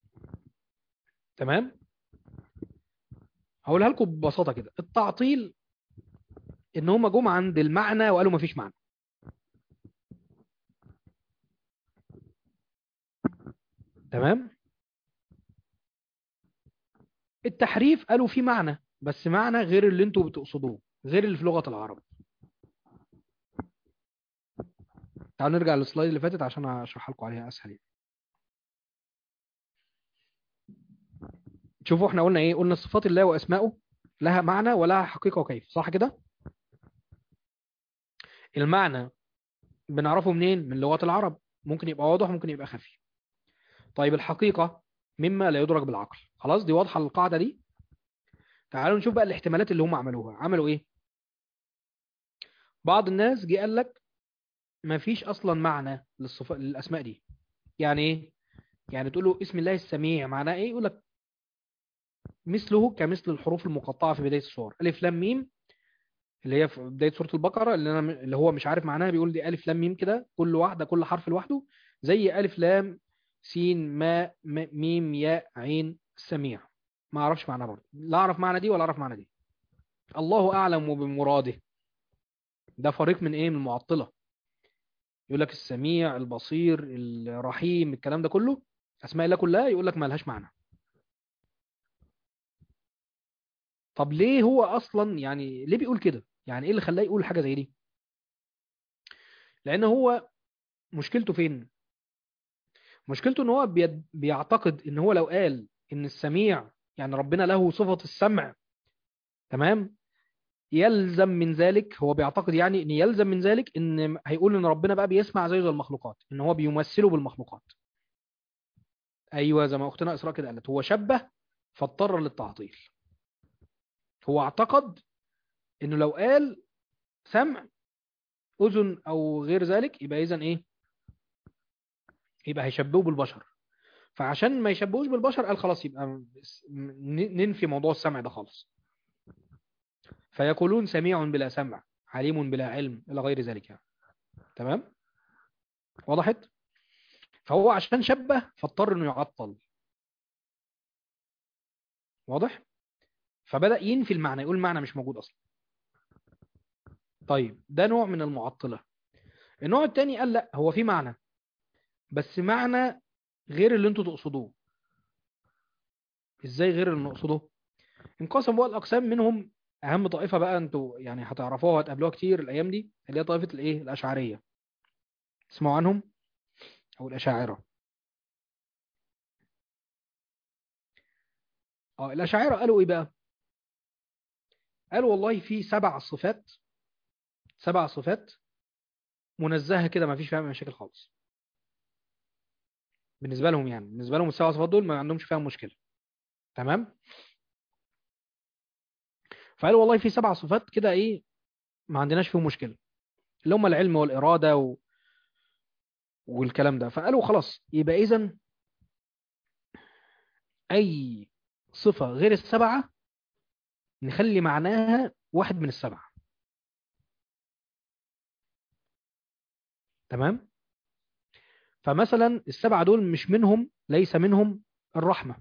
تمام هقولها لكم ببساطه كده التعطيل ان هم جم عند المعنى وقالوا مفيش معنى تمام التحريف قالوا في معنى بس معنى غير اللي انتوا بتقصدوه غير اللي في لغة العرب تعالوا نرجع للسلايد اللي فاتت عشان اشرح لكم عليها اسهل يعني. شوفوا احنا قلنا ايه قلنا صفات الله واسماؤه لها معنى ولها حقيقة وكيف صح كده المعنى بنعرفه منين من لغة العرب ممكن يبقى واضح ممكن يبقى خفي طيب الحقيقة مما لا يدرك بالعقل خلاص دي واضحة القاعدة دي تعالوا نشوف بقى الاحتمالات اللي هم عملوها عملوا ايه بعض الناس جه قال لك ما فيش اصلا معنى للصف... للاسماء دي يعني ايه يعني تقول له اسم الله السميع معناه ايه يقول لك مثله كمثل الحروف المقطعة في بداية السور ألف لام ميم اللي هي في بداية سورة البقرة اللي أنا اللي هو مش عارف معناها بيقول دي ألف لام ميم كده كل واحدة كل حرف لوحده زي ألف لام سين ما ميم ياء عين سميع ما اعرفش معناها برضه لا اعرف معنى دي ولا اعرف معنى دي الله اعلم بمراده ده فريق من ايه من المعطله يقول لك السميع البصير الرحيم الكلام ده كله اسماء الله كلها يقول لك ما لهاش معنى طب ليه هو اصلا يعني ليه بيقول كده يعني ايه اللي خلاه يقول حاجه زي دي لان هو مشكلته فين مشكلته ان هو بيعتقد ان هو لو قال ان السميع يعني ربنا له صفة السمع تمام يلزم من ذلك هو بيعتقد يعني ان يلزم من ذلك ان هيقول ان ربنا بقى بيسمع زي زي المخلوقات ان هو بيمثله بالمخلوقات ايوه زي ما اختنا اسراء كده قالت هو شبه فاضطر للتعطيل هو اعتقد انه لو قال سمع اذن او غير ذلك يبقى اذا ايه يبقى هيشبهه بالبشر فعشان ما يشبهوش بالبشر قال خلاص يبقى ن- ننفي موضوع السمع ده خالص فيقولون سميع بلا سمع عليم بلا علم الى غير ذلك يعني. تمام وضحت فهو عشان شبه فاضطر انه يعطل واضح فبدأ ينفي المعنى يقول المعنى مش موجود اصلا طيب ده نوع من المعطلة النوع التاني قال لا هو في معنى بس معنى غير اللي انتوا تقصدوه ازاي غير اللي نقصده انقسم بقى الاقسام منهم اهم طائفة بقى انتوا يعني هتعرفوها وهتقابلوها كتير الايام دي اللي هي طائفة الايه الاشعرية تسمعوا عنهم او الاشاعرة اه الاشاعرة قالوا ايه بقى قالوا والله في سبع صفات سبع صفات منزهة كده ما فيش فيها مشاكل خالص بالنسبة لهم يعني بالنسبة لهم السبع صفات دول ما عندهمش فيها مشكلة تمام فقالوا والله في سبع صفات كده ايه ما عندناش فيهم مشكلة اللي هم العلم والإرادة و... والكلام ده فقالوا خلاص يبقى إذن أي صفة غير السبعة نخلي معناها واحد من السبعة تمام فمثلا السبعة دول مش منهم ليس منهم الرحمة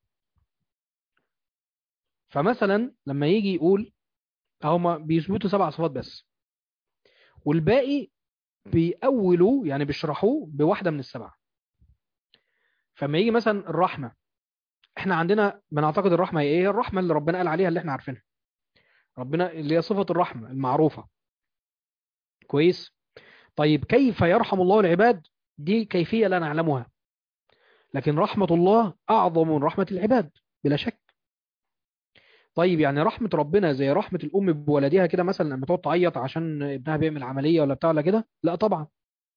فمثلا لما يجي يقول هما بيثبتوا سبع صفات بس والباقي بيأولوا يعني بيشرحوه بواحدة من السبعة فما يجي مثلا الرحمة احنا عندنا بنعتقد الرحمة هي ايه هي الرحمة اللي ربنا قال عليها اللي احنا عارفينها ربنا اللي هي صفة الرحمة المعروفة كويس طيب كيف يرحم الله العباد دي كيفية لا نعلمها لكن رحمة الله أعظم من رحمة العباد بلا شك طيب يعني رحمة ربنا زي رحمة الأم بولدها كده مثلا لما تقعد تعيط عشان ابنها بيعمل عملية ولا بتاع ولا كده لا طبعا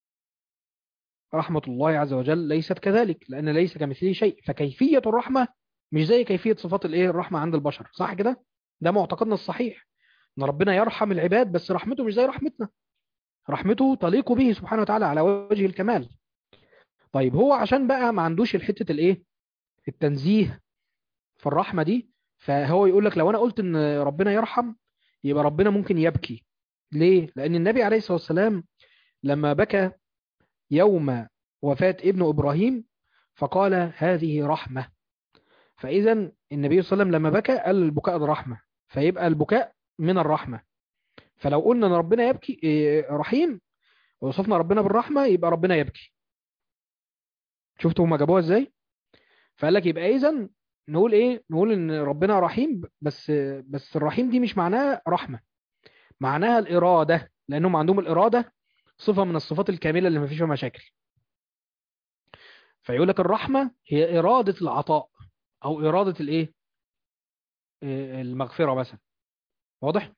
رحمة الله عز وجل ليست كذلك لأن ليس كمثله شيء فكيفية الرحمة مش زي كيفية صفات الايه الرحمة عند البشر صح كده ده معتقدنا الصحيح ان ربنا يرحم العباد بس رحمته مش زي رحمتنا رحمته تليق به سبحانه وتعالى على وجه الكمال طيب هو عشان بقى ما عندوش الحتة الايه التنزيه في الرحمة دي فهو يقول لك لو انا قلت ان ربنا يرحم يبقى ربنا ممكن يبكي ليه لان النبي عليه الصلاة والسلام لما بكى يوم وفاة ابن إبراهيم فقال هذه رحمة فإذا النبي صلى الله عليه وسلم لما بكى قال البكاء ده رحمة فيبقى البكاء من الرحمة فلو قلنا ان ربنا يبكي إيه، رحيم ووصفنا ربنا بالرحمة يبقى ربنا يبكي شفتوا هما جابوها ازاي فقال لك يبقى اذا نقول ايه نقول ان ربنا رحيم بس بس الرحيم دي مش معناها رحمة معناها الإرادة لأنهم عندهم الإرادة صفة من الصفات الكاملة اللي ما فيش فيها مشاكل فيقول لك الرحمة هي إرادة العطاء أو إرادة الإيه إيه، المغفرة مثلا واضح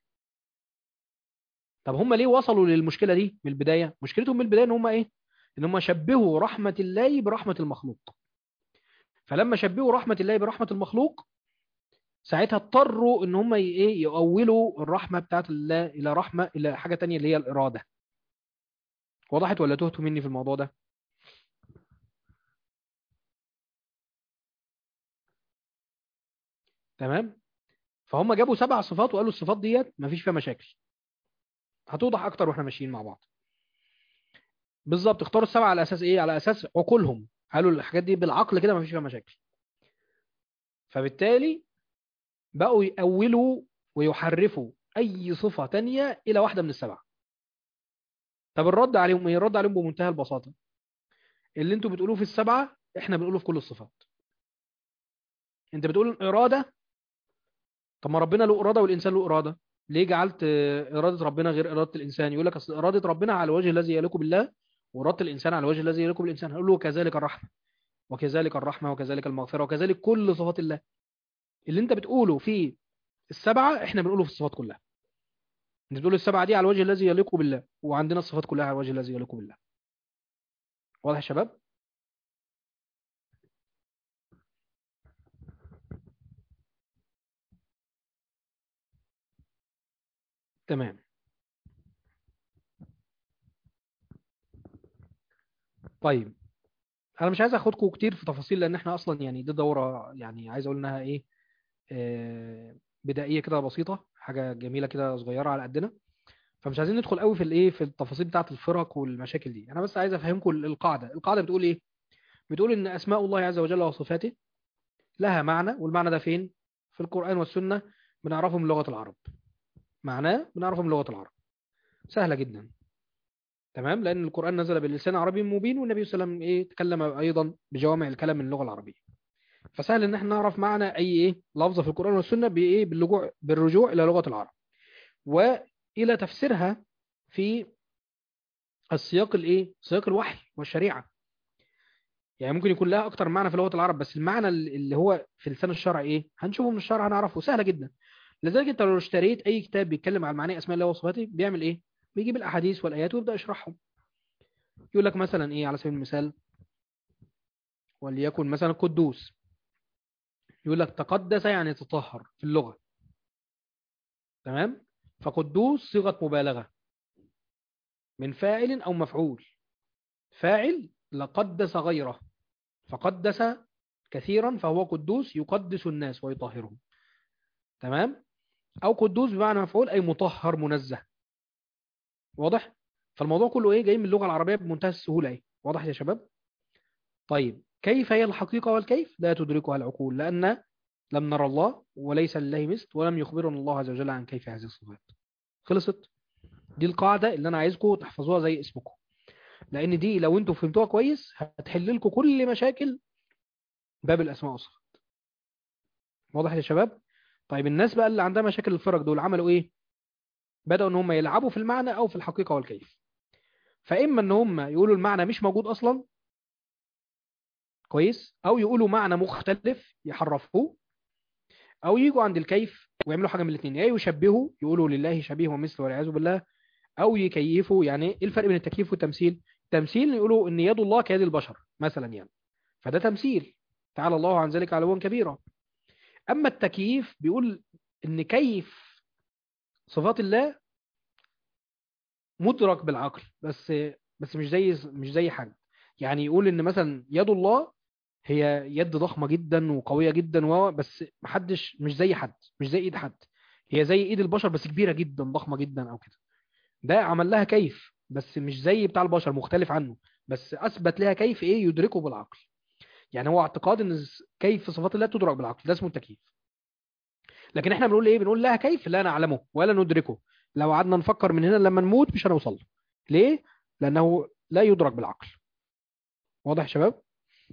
طب هم ليه وصلوا للمشكلة دي من البداية مشكلتهم من البداية ان هم ايه ان هم شبهوا رحمة الله برحمة المخلوق فلما شبهوا رحمة الله برحمة المخلوق ساعتها اضطروا ان هم ي- ايه يؤولوا الرحمة بتاعت الله الى رحمة الى حاجة تانية اللي هي الإرادة وضحت ولا تهتوا مني في الموضوع ده تمام فهم جابوا سبع صفات وقالوا الصفات ديت مفيش فيها مشاكل هتوضح اكتر واحنا ماشيين مع بعض بالظبط اختاروا السبعة على اساس ايه على اساس عقولهم قالوا الحاجات دي بالعقل كده مفيش فيها مشاكل فبالتالي بقوا يأولوا ويحرفوا اي صفة تانية الى واحدة من السبعة طب الرد عليهم ايه الرد عليهم بمنتهى البساطة اللي انتوا بتقولوه في السبعة احنا بنقوله في كل الصفات انت بتقول الإرادة طب ما ربنا له إرادة والإنسان له إرادة ليه جعلت آه، إرادة ربنا غير إرادة الإنسان يقول لك أصل إرادة ربنا على الوجه الذي يليق بالله وإرادة الإنسان على الوجه الذي يليق بالإنسان هقول له كذلك الرحمة وكذلك الرحمة وكذلك المغفرة وكذلك كل صفات الله اللي انت بتقوله في السبعة احنا بنقوله في الصفات كلها انت بتقول السبعة دي على الوجه الذي يليق بالله وعندنا الصفات كلها على الوجه الذي يليق بالله واضح يا شباب تمام طيب انا مش عايز اخدكم كتير في تفاصيل لان احنا اصلا يعني دي دوره يعني عايز اقول انها ايه آه، بدائيه كده بسيطه حاجه جميله كده صغيره على قدنا فمش عايزين ندخل قوي في الايه في التفاصيل بتاعه الفرق والمشاكل دي انا بس عايز افهمكم القاعده القاعده بتقول ايه بتقول ان اسماء الله عز وجل وصفاته لها معنى والمعنى ده فين في القران والسنه بنعرفه من لغه العرب معناه بنعرفه من لغه العرب سهله جدا تمام لان القران نزل باللسان عربي مبين والنبي صلى الله عليه وسلم ايه تكلم ايضا بجوامع الكلام من اللغه العربيه فسهل ان احنا نعرف معنى اي ايه لفظه في القران والسنه بايه بالرجوع بالرجوع الى لغه العرب والى تفسيرها في السياق الايه سياق الوحي والشريعه يعني ممكن يكون لها اكتر معنى في لغه العرب بس المعنى اللي هو في لسان الشرع ايه هنشوفه من الشرع هنعرفه سهله جدا لذلك انت لو اشتريت اي كتاب بيتكلم عن معاني اسماء الله وصفاته بيعمل ايه بيجيب الاحاديث والايات ويبدا يشرحهم يقول لك مثلا ايه على سبيل المثال وليكن مثلا قدوس يقول لك تقدس يعني تطهر في اللغة تمام فقدوس صيغة مبالغة من فاعل أو مفعول فاعل لقدس غيره فقدس كثيرا فهو قدوس يقدس الناس ويطهرهم تمام أو قدوس بمعنى مفعول أي مطهر منزه واضح فالموضوع كله ايه جاي من اللغة العربية بمنتهى السهولة ايه واضح يا شباب طيب كيف هي الحقيقة والكيف لا تدركها العقول لأن لم نرى الله وليس لله مثل ولم يخبرنا الله عز وجل عن كيف هذه الصفات خلصت دي القاعدة اللي أنا عايزكم تحفظوها زي اسمكم لأن دي لو انتوا فهمتوها كويس هتحل لكم كل مشاكل باب الأسماء والصفات واضح يا شباب طيب الناس بقى اللي عندها مشاكل الفرق دول عملوا ايه بدأوا ان هم يلعبوا في المعنى او في الحقيقة والكيف فإما ان هم يقولوا المعنى مش موجود أصلا كويس او يقولوا معنى مختلف يحرفوه او يجوا عند الكيف ويعملوا حاجه من الاثنين يا يشبهوا يقولوا لله شبيه ومثل والعياذ بالله او يكيفوا يعني ايه الفرق بين التكييف والتمثيل التمثيل يقولوا ان يد الله كيد البشر مثلا يعني فده تمثيل تعالى الله عن ذلك علوا كبيرا اما التكييف بيقول ان كيف صفات الله مدرك بالعقل بس بس مش زي مش زي حد يعني يقول ان مثلا يد الله هي يد ضخمه جدا وقويه جدا و بس محدش مش زي حد مش زي ايد حد هي زي ايد البشر بس كبيره جدا ضخمه جدا او كده ده عمل لها كيف بس مش زي بتاع البشر مختلف عنه بس اثبت لها كيف ايه يدركه بالعقل يعني هو اعتقاد ان كيف صفات الله تدرك بالعقل ده اسمه التكييف لكن احنا بنقول ايه بنقول لها كيف لا نعلمه ولا ندركه لو قعدنا نفكر من هنا لما نموت مش هنوصل له ليه لانه لا يدرك بالعقل واضح يا شباب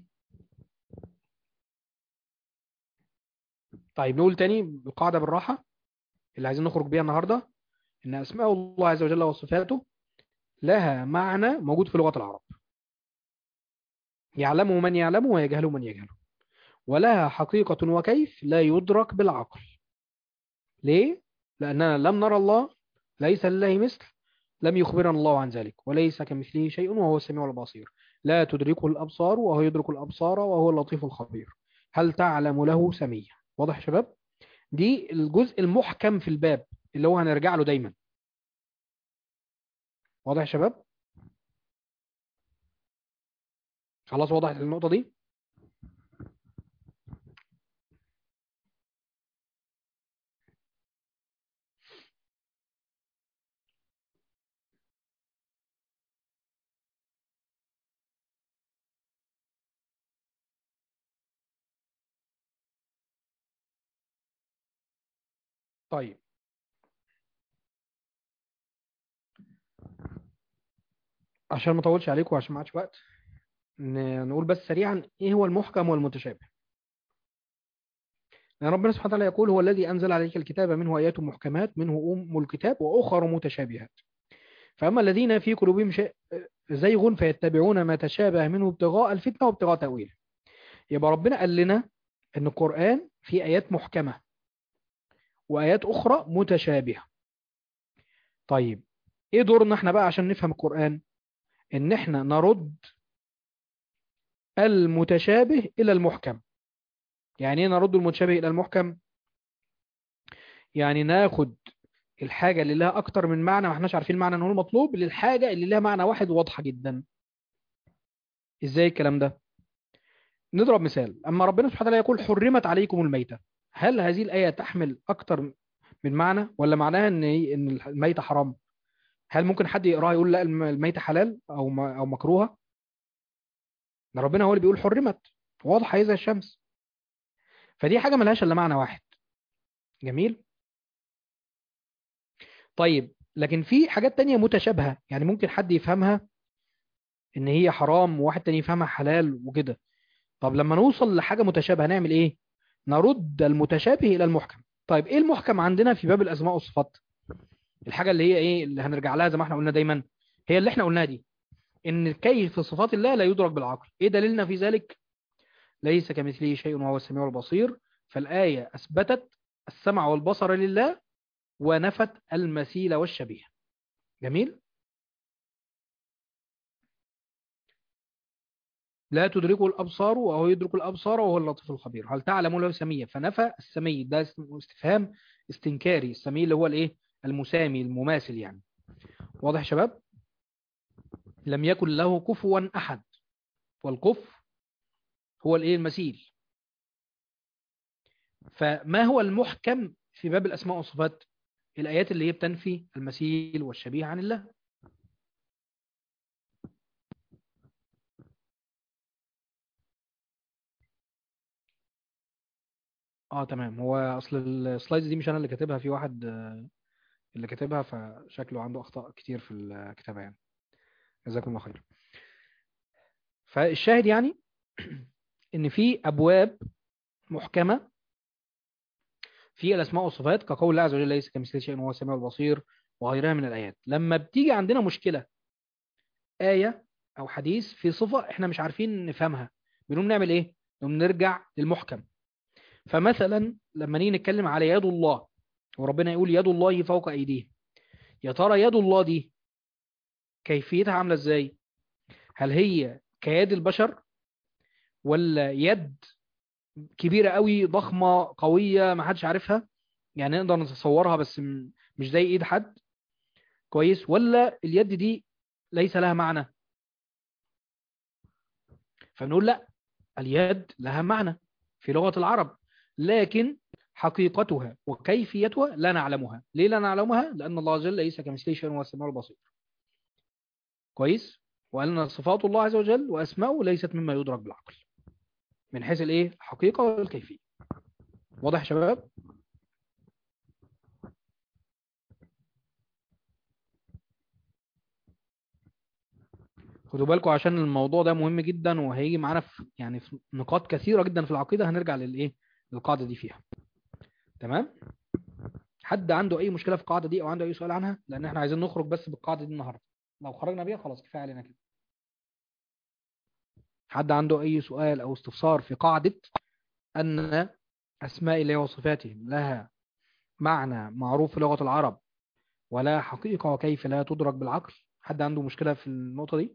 طيب نقول تاني القاعدة بالراحة اللي عايزين نخرج بيها النهاردة إن أسماء الله عز وجل وصفاته لها معنى موجود في لغة العرب يعلمه من يعلمه ويجهله من يجهله ولها حقيقة وكيف لا يدرك بالعقل ليه؟ لأننا لم نرى الله ليس لله مثل لم يخبرنا الله عن ذلك وليس كمثله شيء وهو السميع البصير لا تدركه الأبصار وهو يدرك الأبصار وهو اللطيف الخبير هل تعلم له سمية واضح يا شباب دي الجزء المحكم في الباب اللي هو هنرجع له دايما واضح يا شباب خلاص وضحت النقطة دي طيب عشان ما اطولش عليكم وعشان ما عادش وقت نقول بس سريعا ايه هو المحكم والمتشابه يعني ربنا سبحانه وتعالى يقول هو الذي انزل عليك الكتاب منه ايات محكمات منه ام الكتاب واخر متشابهات فاما الذين في قلوبهم شيء زيغ فيتبعون ما تشابه منه ابتغاء الفتنه وابتغاء تاويله يبقى ربنا قال لنا ان القران فيه ايات محكمه وآيات أخرى متشابهة طيب إيه دورنا إحنا بقى عشان نفهم القرآن إن إحنا نرد المتشابه إلى المحكم يعني إيه نرد المتشابه إلى المحكم يعني ناخد الحاجة اللي لها أكتر من معنى ما احناش عارفين المعنى نقول مطلوب للحاجة اللي لها معنى واحد واضحة جدا ازاي الكلام ده نضرب مثال أما ربنا سبحانه وتعالى يقول حرمت عليكم الميتة هل هذه الآية تحمل أكتر من معنى ولا معناها إن إن الميتة حرام هل ممكن حد يقراها يقول لا الميتة حلال أو ما أو مكروهة ده ربنا هو اللي بيقول حرمت واضحة هي زي الشمس فدي حاجة ملهاش إلا معنى واحد جميل طيب لكن في حاجات تانية متشابهة يعني ممكن حد يفهمها ان هي حرام وواحد تاني يفهمها حلال وكده طب لما نوصل لحاجة متشابهة نعمل ايه نرد المتشابه الى المحكم طيب ايه المحكم عندنا في باب الاسماء والصفات الحاجة اللي هي ايه اللي هنرجع لها زي ما احنا قلنا دايما هي اللي احنا قلناها دي ان كيف صفات الله لا يدرك بالعقل ايه دليلنا في ذلك ليس كمثله شيء وهو السميع البصير فالآية أثبتت السمع والبصر لله ونفت المثيل والشبيه جميل لا تدركه الأبصار وهو يدرك الأبصار وهو اللطيف الخبير هل تعلم له سمية فنفى السمي ده استفهام استنكاري السمي اللي هو الايه المسامي المماثل يعني واضح يا شباب لم يكن له كفوا أحد والكف هو الايه المثيل فما هو المحكم في باب الأسماء والصفات الآيات اللي هي بتنفي المثيل والشبيه عن الله اه تمام هو اصل السلايدز دي مش انا اللي كاتبها في واحد آه، اللي كاتبها فشكله عنده اخطاء كتير في الكتابة يعني جزاكم الله خير فالشاهد يعني ان في ابواب محكمة في الاسماء والصفات كقول الله عز وجل ليس كمثله شيء وهو السميع البصير وغيرها من الايات لما بتيجي عندنا مشكلة آية او حديث في صفة احنا مش عارفين نفهمها بنقوم نعمل ايه نقوم نرجع للمحكم فمثلا لما نيجي نتكلم على يد الله وربنا يقول يد الله فوق ايديه يا ترى يد الله دي كيفيتها عاملة ازاي هل هي كيد البشر ولا يد كبيرة قوي ضخمة قوية ما حدش عارفها يعني نقدر نتصورها بس م- مش زي ايد حد كويس ولا اليد دي ليس لها معنى فنقول لا اليد لها معنى في لغة العرب لكن حقيقتها وكيفيتها لا نعلمها ليه لا نعلمها لأن الله عز وجل ليس كمثله شيء وهو السميع البصير كويس وأن صفات الله عز وجل وأسماؤه ليست مما يدرك بالعقل من حيث الايه الحقيقة والكيفية واضح يا شباب خدوا بالكم عشان الموضوع ده مهم جدا وهيجي معانا في يعني في نقاط كثيرة جدا في العقيدة هنرجع للايه للقاعدة دي فيها تمام حد عنده اي مشكلة في القاعدة دي او عنده اي سؤال عنها لان احنا عايزين نخرج بس بالقاعدة دي النهاردة لو خرجنا بيها خلاص كفاية علينا كده حد عنده اي سؤال او استفسار في قاعدة ان اسماء الله وصفاته لها معنى معروف في لغة العرب ولا حقيقة وكيف لا تدرك بالعقل حد عنده مشكلة في النقطة دي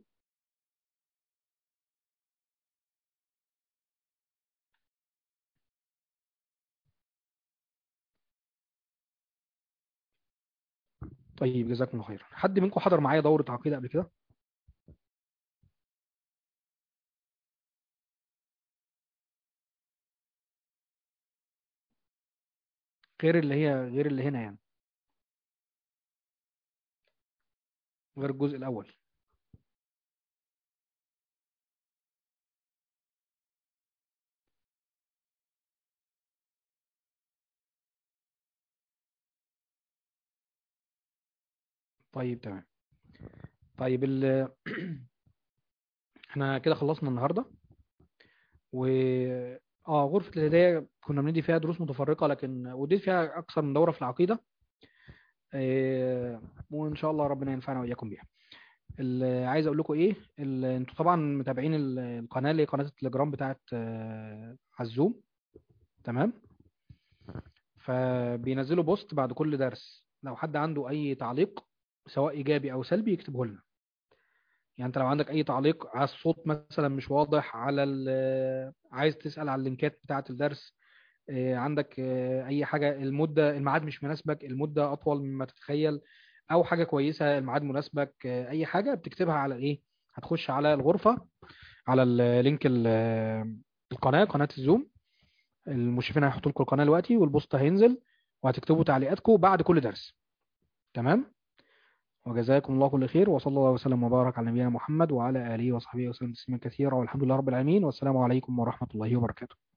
طيب جزاكم الله خير حد منكم حضر معايا دورة عقيدة قبل كده غير اللي هي غير اللي هنا يعني غير الجزء الأول طيب تمام طيب ال احنا كده خلصنا النهارده و اه غرفة الهداية كنا بندي فيها دروس متفرقة لكن وديت فيها أكثر من دورة في العقيدة إيه، وإن شاء الله ربنا ينفعنا وإياكم بيها اللي عايز أقول لكم إيه ال- أنتوا طبعا متابعين ال- القناة اللي هي قناة التليجرام بتاعت آه، عزوم تمام فبينزلوا بوست بعد كل درس لو حد عنده أي تعليق سواء إيجابي أو سلبي يكتبه لنا يعني انت لو عندك اي تعليق على الصوت مثلا مش واضح على ال- عايز تسأل على اللينكات بتاعة الدرس آه، عندك آه، اي حاجه المده الميعاد مش مناسبك المده اطول مما تتخيل او حاجه كويسه الميعاد مناسبك آه، اي حاجه بتكتبها على ايه هتخش على الغرفه على اللينك ال- القناه قناه الزوم المشرفين هيحطوا لكم القناه دلوقتي والبوست هينزل وهتكتبوا تعليقاتكم بعد كل درس تمام وجزاكم الله كل خير وصلى الله وسلم وبارك على نبينا محمد وعلى اله وصحبه وسلم تسليما كثيرا والحمد لله رب العالمين والسلام عليكم ورحمه الله وبركاته